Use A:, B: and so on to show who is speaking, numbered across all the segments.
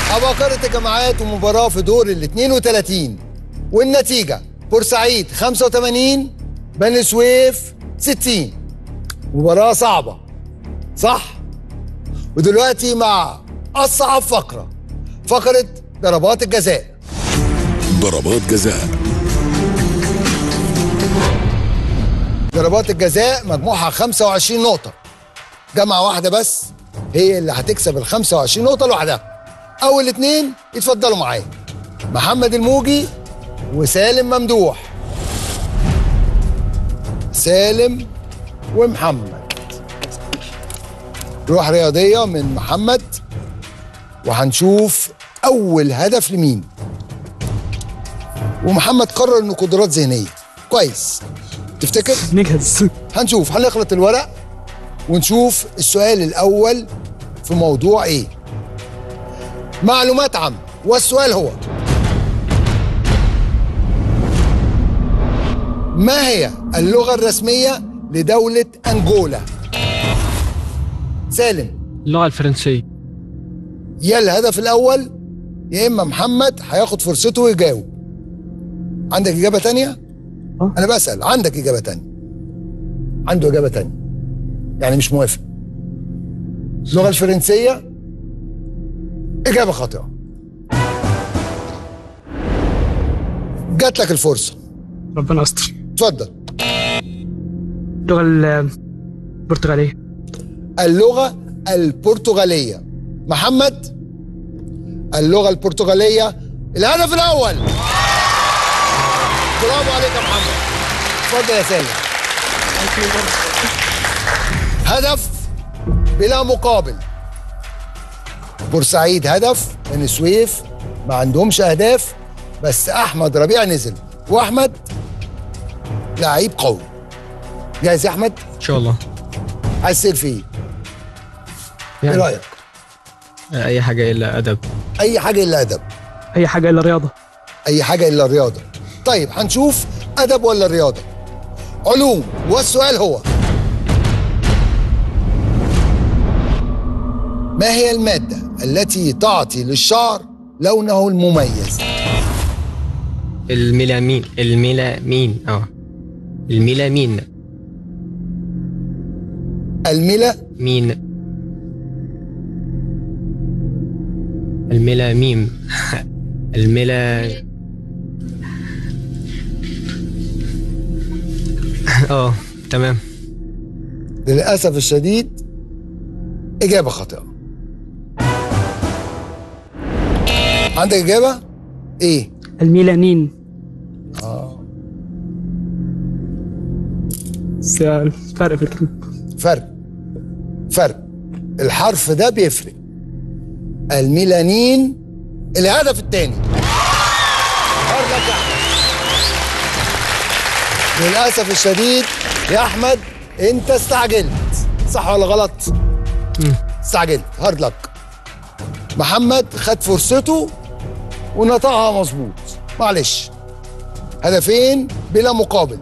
A: عباقرة الجامعات ومباراة في دور ال 32 والنتيجة بورسعيد 85 بني سويف 60 مباراة صعبة صح؟ ودلوقتي مع أصعب فقرة فقرة ضربات الجزاء
B: ضربات جزاء
A: ضربات الجزاء مجموعها 25 نقطة جامعة واحدة بس هي اللي هتكسب ال 25 نقطة لوحدها أول اتنين يتفضلوا معايا محمد الموجي وسالم ممدوح سالم ومحمد روح رياضية من محمد وهنشوف أول هدف لمين ومحمد قرر إنه قدرات ذهنية كويس تفتكر؟
C: نجهز
A: هنشوف هنخلط الورق ونشوف السؤال الأول في موضوع إيه معلومات عامة والسؤال هو ما هي اللغة الرسمية لدولة أنجولا؟ سالم
C: اللغة الفرنسية
A: يا الهدف الأول يا إما محمد هياخد فرصته ويجاوب عندك إجابة تانية؟
C: آه.
A: أنا بسأل عندك إجابة تانية عنده إجابة تانية يعني مش موافق اللغة الفرنسية إجابة خاطئة جات لك الفرصة
C: ربنا يستر
A: اتفضل
C: اللغة البرتغالية
A: اللغة البرتغالية محمد اللغة البرتغالية الهدف الأول برافو عليك يا محمد اتفضل يا سالم هدف بلا مقابل بورسعيد هدف بني سويف ما عندهمش أهداف بس أحمد ربيع نزل وأحمد لعيب قوي جاهز يا أحمد
C: إن شاء الله
A: عايز تسير فيه ايه
C: يعني
A: رأيك
C: أي حاجة إلا أدب
A: أي حاجة إلا أدب
C: أي حاجة إلا رياضة
A: اي حاجه الا الرياضه طيب هنشوف ادب ولا رياضه علوم والسؤال هو ما هي الماده التي تعطي للشعر لونه المميز
D: الميلامين الميلامين اه الميلامين
A: الملا
D: مين الميلاميم الميلا اه تمام
A: للاسف الشديد اجابه خاطئه عندك اجابه ايه
C: الميلانين اه الفرق في الكلمة
A: فرق فرق الحرف ده بيفرق الميلانين الهدف الثاني للاسف الشديد يا احمد انت استعجلت صح ولا غلط استعجلت هارد لك محمد خد فرصته ونطقها مظبوط معلش هدفين بلا مقابل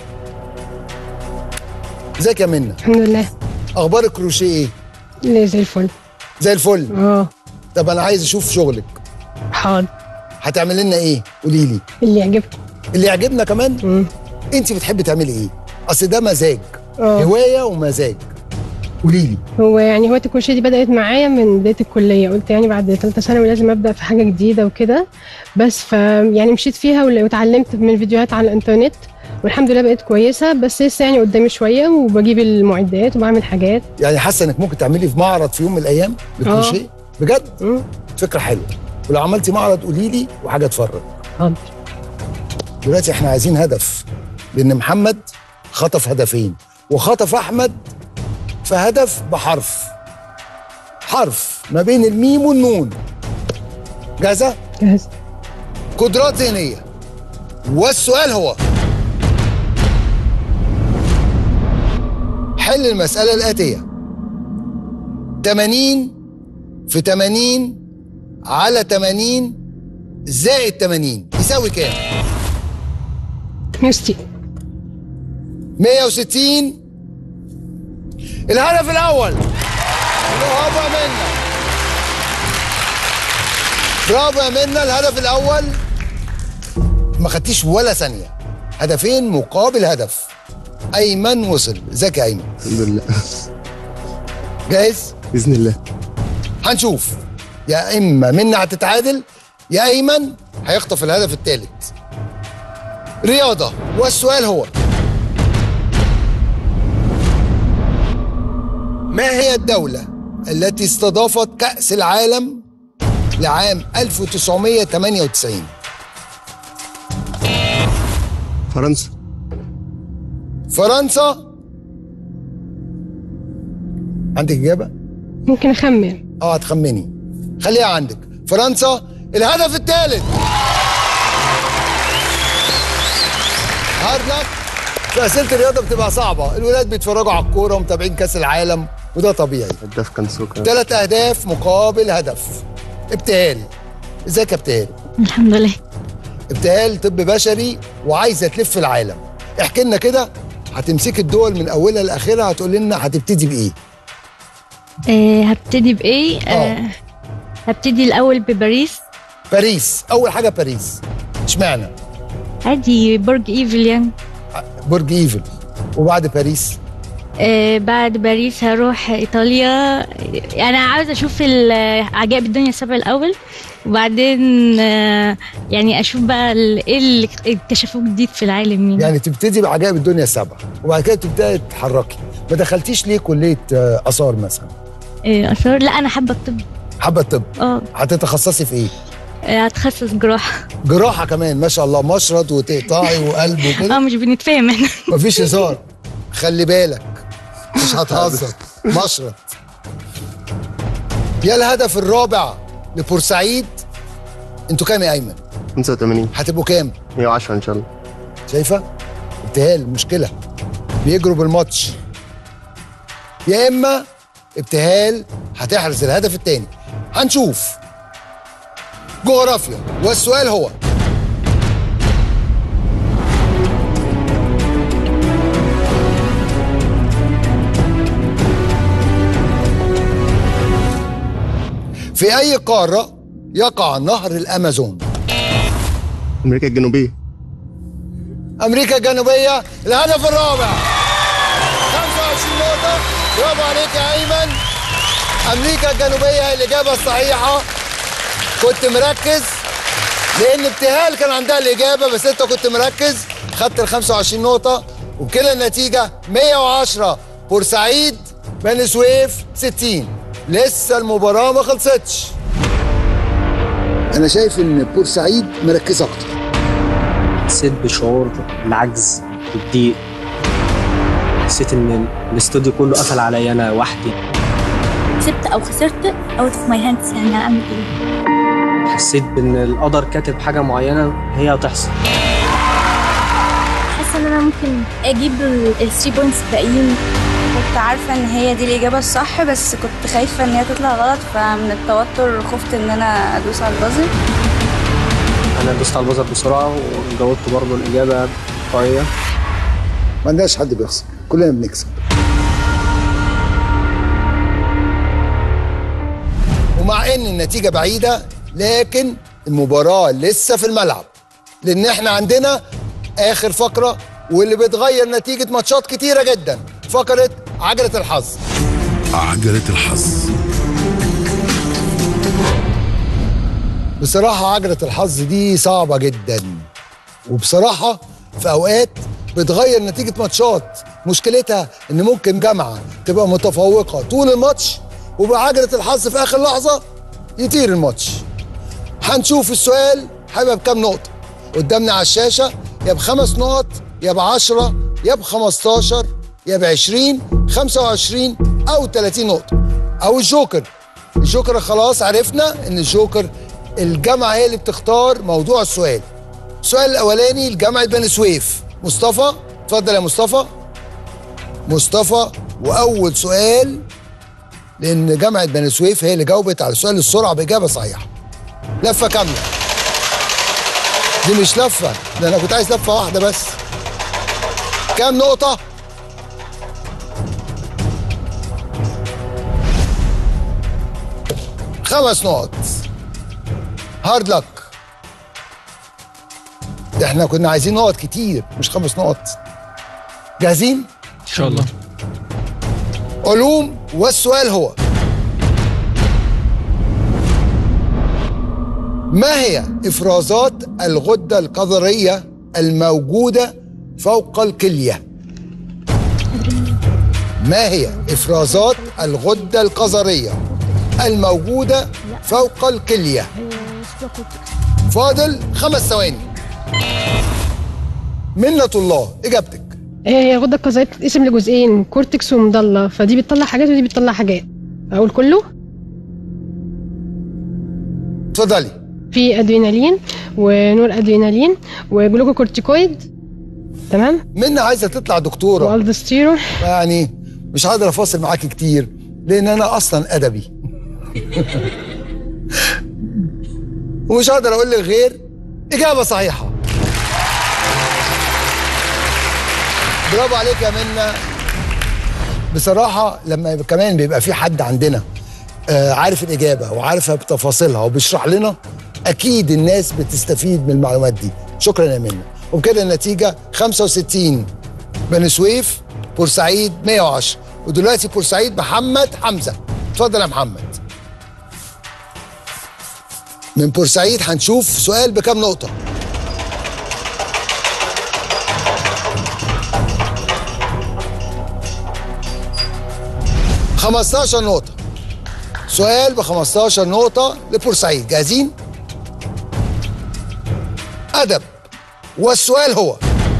A: ازيك يا منى
E: الحمد لله
A: اخبار الكروشيه ايه
E: ليه زي الفل
A: زي الفل
E: اه
A: طب انا عايز اشوف شغلك
E: حاضر
A: هتعمل لنا ايه قولي لي
E: اللي يعجبكم
A: اللي يعجبنا كمان
E: مم.
A: انت بتحبي تعملي ايه اصل ده مزاج
E: اه
A: هوايه ومزاج قولي لي
E: هو يعني هوايه الكروشيه دي بدات معايا من بدايه الكليه قلت يعني بعد ثالثه ثانوي لازم ابدا في حاجه جديده وكده بس ف يعني مشيت فيها ولا- واتعلمت من فيديوهات على الانترنت والحمد لله بقيت كويسه بس لسه يعني قدامي شويه وبجيب المعدات وبعمل حاجات
A: يعني حاسه انك ممكن تعملي في معرض في يوم من الايام للكروشيه بجد
E: مم.
A: فكره حلوه ولو عملتي معرض قولي لي وحاجه اتفرج
E: حاضر
A: دلوقتي احنا عايزين هدف لان محمد خطف هدفين وخطف احمد في هدف بحرف حرف ما بين الميم والنون جاهزه
E: جاهز
A: قدرات ذهنيه والسؤال هو حل المسألة الآتية 80 في 80 على 80 زائد 80 يساوي كام؟
E: 160
A: 160 الهدف الأول برافو يا منى برافو يا منى الهدف الاول ما خدتيش ولا ثانيه هدفين مقابل هدف ايمن وصل ازيك يا ايمن
F: الحمد لله
A: جاهز
F: باذن الله
A: هنشوف يا اما منى هتتعادل يا ايمن هيخطف الهدف الثالث رياضه والسؤال هو ما هي الدولة التي استضافت كأس العالم لعام 1998
F: فرنسا
A: فرنسا عندك إجابة؟
E: ممكن اخمن
A: اه هتخمني خليها عندك فرنسا الهدف الثالث هارد لك في اسئله الرياضه بتبقى صعبه الولاد بيتفرجوا على الكوره ومتابعين كاس العالم وده طبيعي
F: هداف كان سوكا
A: ثلاث اهداف مقابل هدف ابتهال ازيك يا ابتهال
G: الحمد لله
A: ابتهال طب بشري وعايزه تلف العالم احكي لنا كده هتمسكي الدول من اولها لاخرها هتقول لنا هتبتدي بايه
G: آه هبتدي بايه
A: آه.
G: آه هبتدي الاول بباريس
A: باريس اول حاجه باريس اشمعنى
G: عادي برج ايفل يعني
A: برج ايفل وبعد باريس
G: آه بعد باريس هروح ايطاليا انا عاوزه اشوف ال- عجائب الدنيا السبع الاول وبعدين آه يعني اشوف بقى ال- ايه اللي اكتشفوه جديد في العالم يعني,
A: يعني تبتدي بعجائب الدنيا السبع وبعد كده تبداي تتحركي ما دخلتيش ليه كليه آه، اثار مثلا
G: آه اثار لا انا حابه الطب
A: حابه الطب
G: اه
A: هتتخصصي في ايه
G: آه، هتخصص جراحه
A: جراحه كمان ما شاء الله مشرط وتقطعي وقلب
G: اه
A: وكده
G: مش بنتفاهم احنا
A: مفيش هزار خلي بالك مش هتهزر مشرط يا الهدف الرابع لبورسعيد انتوا كام يا ايمن
F: 85
A: هتبقوا كام
F: 110 ان شاء الله
A: شايفه ابتهال مشكله بيجروا بالماتش يا اما ابتهال هتحرز الهدف الثاني هنشوف جغرافيا والسؤال هو في اي قاره يقع نهر الامازون
F: امريكا الجنوبيه
A: امريكا الجنوبيه الهدف الرابع 25 نقطه برافو عليك يا ايمن امريكا الجنوبيه هي الاجابه الصحيحه كنت مركز لان ابتهال كان عندها الاجابه بس انت كنت مركز خدت ال 25 نقطه وبكده النتيجه 110 بورسعيد بني سويف 60 لسه المباراه ما خلصتش انا شايف ان بورسعيد مركزه اكتر
H: حسيت بشعور بالعجز والضيق حسيت ان الاستوديو كله قفل عليا انا وحدي
I: كسبت او خسرت اوت اوف ماي هاندز يعني هعمل ايه
H: حسيت بان القدر كاتب حاجه معينه هي هتحصل
I: حاسه ان انا ممكن اجيب الثري بوينتس الباقيين
J: كنت عارفة ان هي دي الإجابة الصح بس كنت خايفة ان هي تطلع غلط فمن التوتر خفت ان انا ادوس على البازل
H: انا دوست على البزر بسرعه وجاوبت برضه الاجابه تلقائيه
A: ما عندناش حد بيخسر كلنا بنكسب ومع ان النتيجة بعيدة لكن المباراة لسه في الملعب لان احنا عندنا اخر فقرة واللي بتغير نتيجة ماتشات كتيرة جدا فقرة عجلة الحظ
B: عجلة الحظ
A: بصراحة عجلة الحظ دي صعبة جدا وبصراحة في أوقات بتغير نتيجة ماتشات مشكلتها إن ممكن جامعة تبقى متفوقة طول الماتش وبعجلة الحظ في آخر لحظة يطير الماتش هنشوف السؤال هيبقى بكام نقطة قدامنا على الشاشة يا بخمس نقط يا بعشرة يا بخمستاشر يا بعشرين خمسة وعشرين أو تلاتين نقطة أو الجوكر الجوكر خلاص عرفنا إن الجوكر الجامعة هي اللي بتختار موضوع السؤال السؤال الأولاني لجامعة بني سويف مصطفى اتفضل يا مصطفى مصطفى وأول سؤال لأن جامعة بني سويف هي اللي جاوبت على سؤال السرعة بإجابة صحيحة لفة كاملة دي مش لفة ده أنا كنت عايز لفة واحدة بس كام نقطة؟ خمس نقط هارد لك احنا كنا عايزين نقط كتير مش خمس نقط جاهزين
C: ان شاء الله
A: علوم والسؤال هو ما هي افرازات الغده القذريه الموجوده فوق الكليه ما هي افرازات الغده القذريه الموجوده فوق الكليه فاضل خمس ثواني منة الله اجابتك
E: هي الغده القذريه بتتقسم لجزئين كورتكس ومضله فدي بتطلع حاجات ودي بتطلع حاجات اقول كله
A: اتفضلي
E: في ادرينالين ونور ادرينالين وجلوكوكورتيكويد تمام
A: منة عايزه تطلع دكتوره
E: والدستيرون
A: يعني مش هقدر افاصل معاكي كتير لان انا اصلا ادبي ومش هقدر اقول لك غير اجابه صحيحه برافو عليك يا منى بصراحه لما يبقى كمان بيبقى في حد عندنا آه عارف الاجابه وعارفها بتفاصيلها وبيشرح لنا اكيد الناس بتستفيد من المعلومات دي شكرا يا منى وبكده النتيجه 65 بني سويف بورسعيد 110 ودلوقتي بورسعيد محمد حمزه اتفضل يا محمد من بورسعيد هنشوف سؤال بكام نقطه خمستاشر نقطة سؤال ب 15 نقطة لبورسعيد جاهزين؟ أدب والسؤال هو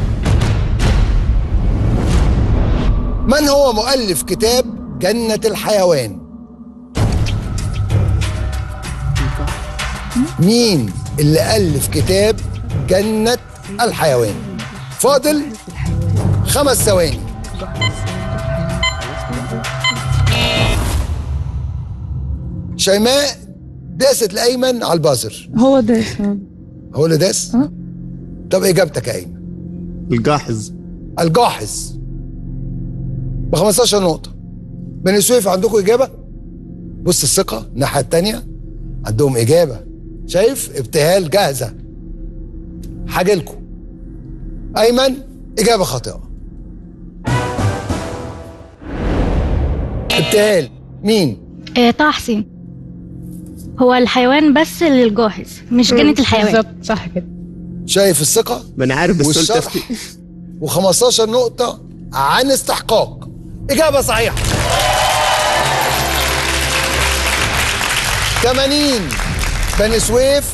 A: من هو مؤلف كتاب جنة الحيوان؟ مين اللي ألف كتاب جنة الحيوان؟ فاضل خمس ثواني شيماء داست لأيمن على البازر
K: هو ده
A: هو اللي داس؟ طب إجابتك يا أيمن
F: الجاحظ
A: الجاحظ ب 15 نقطة بني سويف عندكم إجابة؟ بص الثقة الناحية التانية عندهم إجابة شايف ابتهال جاهزة حاجة لكم أيمن إجابة خاطئة ابتهال مين؟
G: آه طه حسين هو الحيوان بس للجاهز مش جنة الحيوان
E: بالظبط صح كده
A: شايف الثقة؟
F: ما انا عارف بس قلت
A: والشرح
F: أفتي.
A: و15 نقطة عن استحقاق إجابة صحيحة 80 بني سويف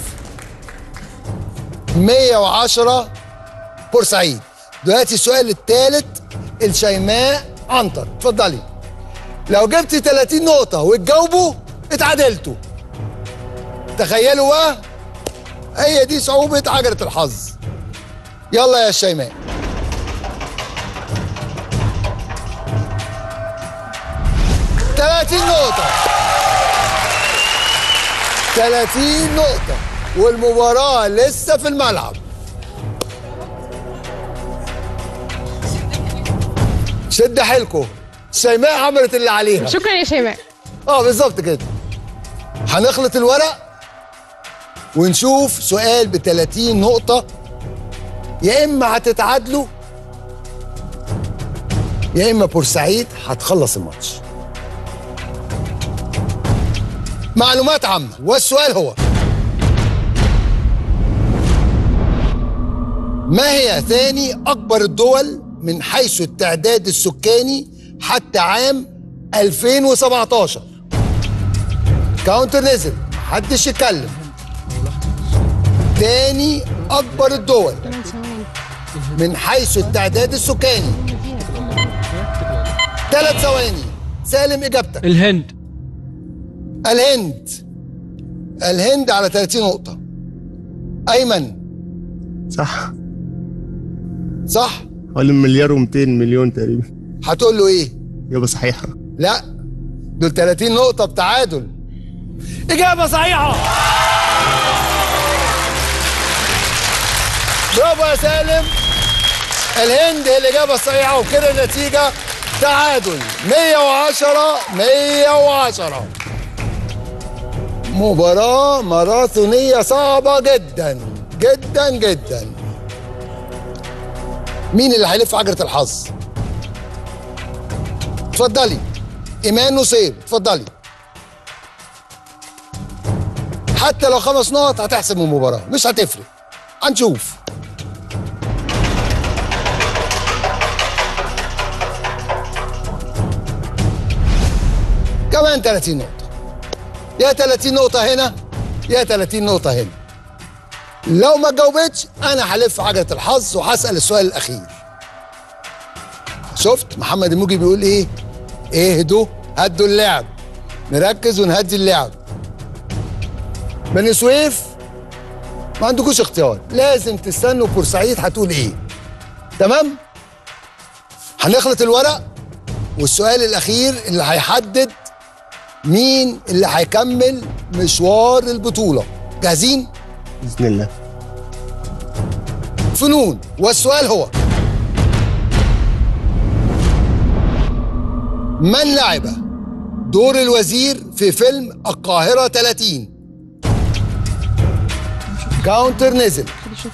A: 110 بورسعيد دلوقتي السؤال الثالث الشيماء عنتر اتفضلي لو جبتي 30 نقطة وتجاوبوا اتعادلتوا تخيلوا بقى هي دي صعوبة عجلة الحظ يلا يا شيماء تلاتين نقطة تلاتين نقطة والمباراة لسه في الملعب شد حيلكم شيماء عملت اللي عليها
E: شكرا يا شيماء
A: اه بالظبط كده هنخلط الورق ونشوف سؤال ب 30 نقطة يا إما هتتعادلوا يا إما بورسعيد هتخلص الماتش معلومات عامة والسؤال هو ما هي ثاني أكبر الدول من حيث التعداد السكاني حتى عام 2017 كاونتر نزل محدش يتكلم تاني أكبر الدول من حيث التعداد السكاني ثلاث ثواني سالم إجابتك
C: الهند
A: الهند الهند على 30 نقطة أيمن
F: صح
A: صح
F: حوالي مليار و200 مليون تقريبا
A: هتقول له إيه؟
F: إجابة صحيحة
A: لا دول 30 نقطة بتعادل إجابة صحيحة برافو يا سالم الهند هي الإجابة الصحيحة وكده النتيجة تعادل 110 110 مباراة ماراثونية صعبة جدا جدا جدا مين اللي هيلف عجلة الحظ؟ اتفضلي ايمان نصير اتفضلي حتى لو خمس نقط هتحسم المباراة مش هتفرق هنشوف كمان 30 نقطة يا 30 نقطة هنا يا 30 نقطة هنا لو ما جاوبتش أنا هلف عجلة الحظ وهسأل السؤال الأخير شفت محمد الموجي بيقول إيه؟ اهدوا هدوا اللعب نركز ونهدي اللعب بني سويف ما عندكوش اختيار لازم تستنوا بورسعيد هتقول ايه تمام هنخلط الورق والسؤال الاخير اللي هيحدد مين اللي هيكمل مشوار البطوله جاهزين
F: باذن الله
A: فنون والسؤال هو من لعب دور الوزير في فيلم القاهرة 30 كاونتر نزل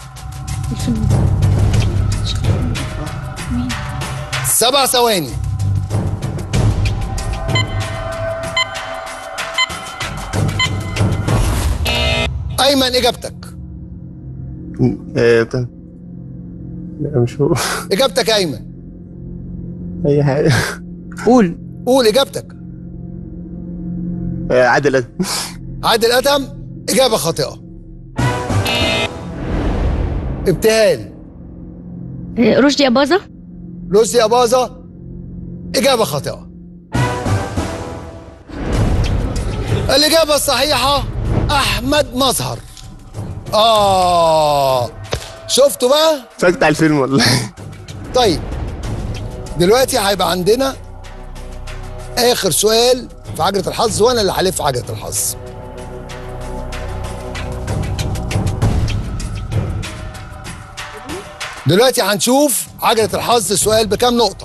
A: سبع ثواني أيمن إجابتك
F: ايه بتاع لا مش هو
A: إجابتك يا أيمن
F: اي حاجه
C: قول
A: قول إجابتك
F: آه، عادل أدم.
A: عادل أدم إجابة خاطئة ابتهال
G: رشدي أباظة
A: رشدي أباظة إجابة خاطئة الإجابة الصحيحة أحمد مظهر آه شفتوا بقى
F: اتفرجت على الفيلم والله
A: طيب دلوقتي هيبقى عندنا آخر سؤال في عجلة الحظ وأنا اللي هلف عجلة الحظ دلوقتي هنشوف عجلة الحظ السؤال بكام نقطة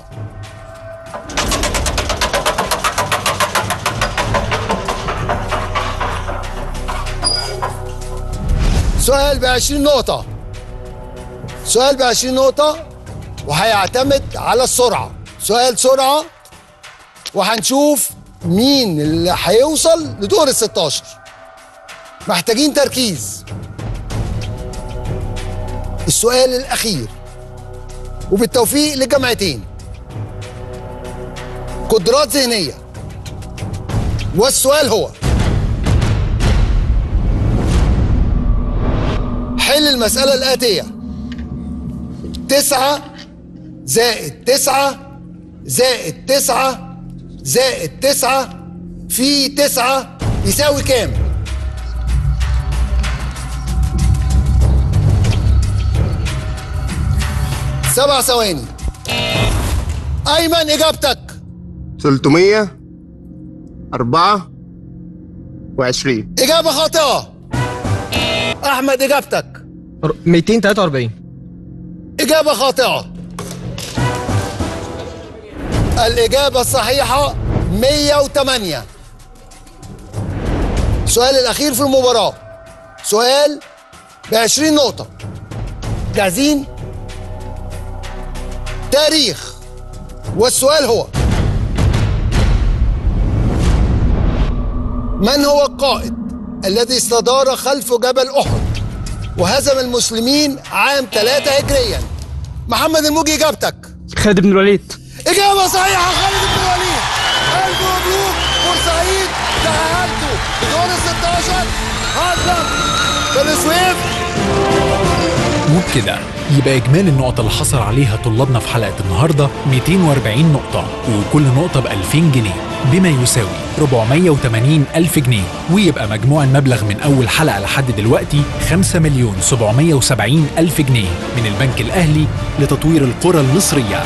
A: سؤال ب 20 نقطة سؤال ب 20 نقطة وهيعتمد على السرعة سؤال سرعة وهنشوف مين اللي هيوصل لدور ال 16 محتاجين تركيز السؤال الأخير وبالتوفيق للجامعتين قدرات ذهنية والسؤال هو حل المسألة الآتية تسعة زائد تسعة زائد تسعة زائد تسعة في تسعة يساوي كام؟ سبع ثواني أيمن إجابتك
F: 300 4 و20
A: إجابة خاطئة أحمد إجابتك
D: 243
A: إجابة خاطئة الإجابة الصحيحة 108 السؤال الأخير في المباراة سؤال ب 20 نقطة جاهزين؟ تاريخ والسؤال هو من هو القائد الذي استدار خلف جبل أحد وهزم المسلمين عام 3 هجريا محمد الموجي إجابتك
C: خالد بن الوليد
A: إجابة صحيحة خالد بن الوليد ألف مبروك بورسعيد تأهلتوا لدور ال 16 هارد بني سويف
K: وبكده يبقى إجمالي النقط اللي حصل عليها طلابنا في حلقة النهاردة 240 نقطة وكل نقطة ب 2000 جنيه بما يساوي 480 ألف جنيه ويبقى مجموع المبلغ من أول حلقة لحد دلوقتي 5 مليون 770 ألف جنيه من البنك الأهلي لتطوير القرى المصرية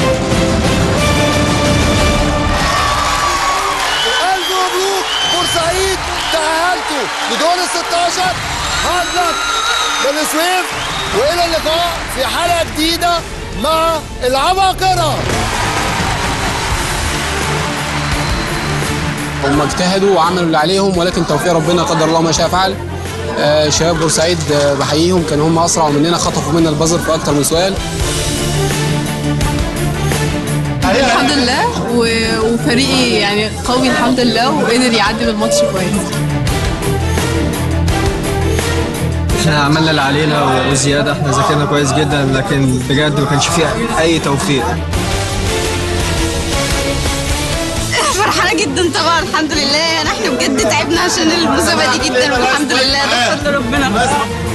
A: ألف مبروك بورسعيد تأهلتوا لدور ال 16 هارد لك بني سويف وإلى اللقاء في حلقة جديدة مع العباقرة
L: هم اجتهدوا وعملوا اللي عليهم ولكن توفيق ربنا قدر الله ما شاء فعل آه، شباب بورسعيد آه، بحييهم كانوا هم اسرع مننا خطفوا منا البازر في اكتر من سؤال
M: الحمد لله و- وفريقي يعني قوي الحمد لله وقدر يعدي من الماتش كويس
D: احنا عملنا اللي علينا و- وزياده احنا ذاكرنا كويس جدا لكن بجد ما كانش فيه اي توفيق
N: فرحانة جدا طبعا الحمد لله يعني احنا بجد تعبنا عشان المسابقة دي جدا والحمد لله ده بفضل ربنا